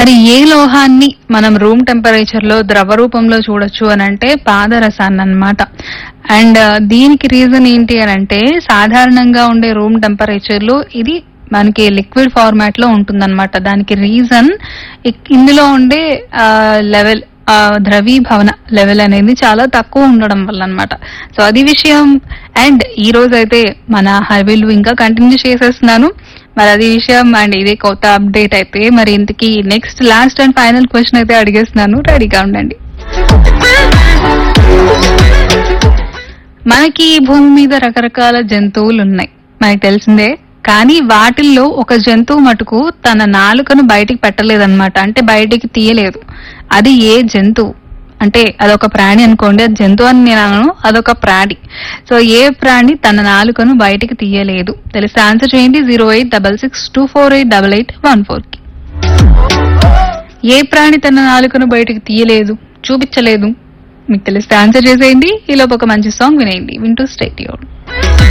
మరి ఏ లోహాన్ని మనం రూమ్ టెంపరేచర్ లో ద్రవ రూపంలో చూడొచ్చు అని అంటే పాదరసాన్ని అన్నమాట అండ్ దీనికి రీజన్ ఏంటి అని అంటే సాధారణంగా ఉండే రూమ్ టెంపరేచర్ లో ఇది మనకి లిక్విడ్ ఫార్మాట్ లో ఉంటుందన్నమాట దానికి రీజన్ ఇందులో ఉండే లెవెల్ ద్రవీభవన లెవెల్ అనేది చాలా తక్కువ ఉండడం వల్ల అన్నమాట సో అది విషయం అండ్ ఈ రోజు అయితే మన హైవేలు ఇంకా కంటిన్యూ చేసేస్తున్నాను మరి అది విషయం అండ్ ఇది కొత్త అప్డేట్ అయితే మరి ఇంతకీ next last and final question అయితే అడిగేస్తున్నాను రెడీగా ఉండండి మనకి ఈ భూమి మీద రకరకాల జంతువులు ఉన్నాయి మనకి తెలిసిందే కానీ వాటిల్లో ఒక జంతువు మటుకు తన నాలుకను బయటికి పెట్టలేదన్నమాట అంటే బయటికి తీయలేదు అది ఏ జంతువు అంటే అదొక ప్రాణి అనుకోండి అది జంతువు అని నేను అనను అదొక ప్రాణి సో ఏ ప్రాణి తన నాలుకను బయటికి తీయలేదు తెలిస్తే ఆన్సర్ చేయండి zero eight double six two four eight double eight one four కి ఏ ప్రాణి తన నాలుకను బయటికి తీయలేదు చూపించలేదు మీకు తెలిస్తే ఆన్సర్ చేసేయండి ఈలోపు ఒక మంచి సాంగ్ వినేయండి వింటూ స్టేట్ యూర్